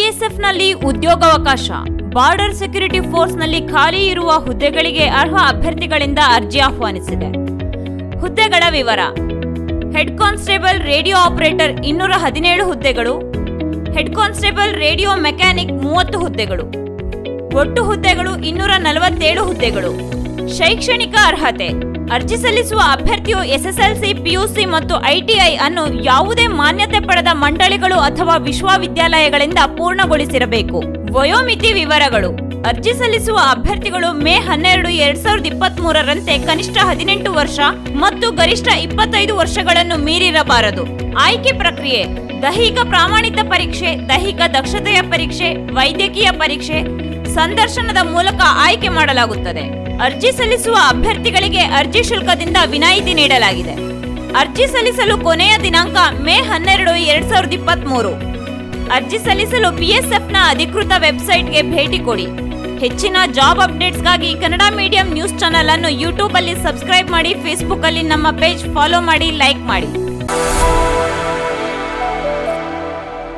ಬಿಎಸ್ಎಫ್ನಲ್ಲಿ ಉದ್ಯೋಗಾವಕಾಶ border security ಫೋರ್ಸ್ನಲ್ಲಿ ಖಾಲಿ ಇರುವ ಹುದ್ದೆಗಳಿಗೆ ಅರ್ಹ ಅಭ್ಯರ್ಥಿಗಳಿಂದ ಅರ್ಜಿ ಆಹ್ವಾನಿಸಿದೆ ಹುದ್ದೆಗಳ ವಿವರ ಹೆಡ್ ಕಾನ್ಸ್ಟೇಬಲ್ ರೇಡಿಯೋ ಆಪರೇಟರ್ ಇನ್ನೂರ ಹದಿನೇಳು ಹುದ್ದೆಗಳು ಹೆಡ್ ಕಾನ್ಸ್ಟೇಬಲ್ ರೇಡಿಯೋ ಮೆಕ್ಯಾನಿಕ್ ಮೂವತ್ತು ಹುದ್ದೆಗಳು ಒಟ್ಟು ಹುದ್ದೆಗಳು ಇನ್ನೂರ ನಲವತ್ತೇಳು ಹುದ್ದೆಗಳು ಶೈಕ್ಷಣಿಕ ಅರ್ಹತೆ ಅರ್ಜಿ ಸಲ್ಲಿಸುವ ಅಭ್ಯರ್ಥಿಯು ಎಸ್ಎಸ್ಎಲ್ಸಿ ಪಿಯುಸಿ ಮತ್ತು ಐಟಿಐ ಅನ್ನು ಯಾವುದೇ ಮಾನ್ಯತೆ ಪಡೆದ ಮಂಡಳಿಗಳು ಅಥವಾ ವಿಶ್ವವಿದ್ಯಾಲಯಗಳಿಂದ ಪೂರ್ಣಗೊಳಿಸಿರಬೇಕು ವಯೋಮಿತಿ ವಿವರಗಳು ಅರ್ಜಿ ಸಲ್ಲಿಸುವ ಅಭ್ಯರ್ಥಿಗಳು ಮೇ ಹನ್ನೆರಡು ಎರಡ್ ಸಾವಿರದ ಇಪ್ಪತ್ತ್ ಮೂರರಂತೆ ಕನಿಷ್ಠ ಹದಿನೆಂಟು ವರ್ಷ ಮತ್ತು ಗರಿಷ್ಠ ಇಪ್ಪತ್ತೈದು ವರ್ಷಗಳನ್ನು ಮೀರಿರಬಾರದು ಆಯ್ಕೆ ಪ್ರಕ್ರಿಯೆ ದೈಹಿಕ ಪ್ರಾಮಾಣಿತ ಪರೀಕ್ಷೆ ದೈಹಿಕ ದಕ್ಷತೆಯ ಪರೀಕ್ಷೆ ವೈದ್ಯಕೀಯ ಪರೀಕ್ಷೆ ಸಂದರ್ಶನದ ಮೂಲಕ ಆಯ್ಕೆ ಮಾಡಲಾಗುತ್ತದೆ ಅರ್ಜಿ ಸಲ್ಲಿಸುವ ಅಭ್ಯರ್ಥಿಗಳಿಗೆ ಅರ್ಜಿ ಶುಲ್ಕದಿಂದ ವಿನಾಯಿತಿ ನೀಡಲಾಗಿದೆ ಅರ್ಜಿ ಸಲ್ಲಿಸಲು ಕೊನೆಯ ದಿನಾಂಕ ಮೇ ಹನ್ನೆರಡು ಎರಡ್ ಸಾವಿರದ ಇಪ್ಪತ್ತ್ ಮೂರು ಅರ್ಜಿ ಸಲ್ಲಿಸಲು ಬಿಎಸ್ಎಫ್ನ ಅಧಿಕೃತ ವೆಬ್ಸೈಟ್ಗೆ ಭೇಟಿ ಕೊಡಿ ಹೆಚ್ಚಿನ ಜಾಬ್ ಅಪ್ಡೇಟ್ಸ್ಗಾಗಿ ಕನ್ನಡ ಮೀಡಿಯಂ ನ್ಯೂಸ್ ಚಾನಲ್ ಅನ್ನು ಯೂಟ್ಯೂಬ್ ಅಲ್ಲಿ ಸಬ್ಸ್ಕ್ರೈಬ್ ಮಾಡಿ ಫೇಸ್ಬುಕ್ ಅಲ್ಲಿ ನಮ್ಮ ಪೇಜ್ ಫಾಲೋ ಮಾಡಿ ಲೈಕ್ ಮಾಡಿ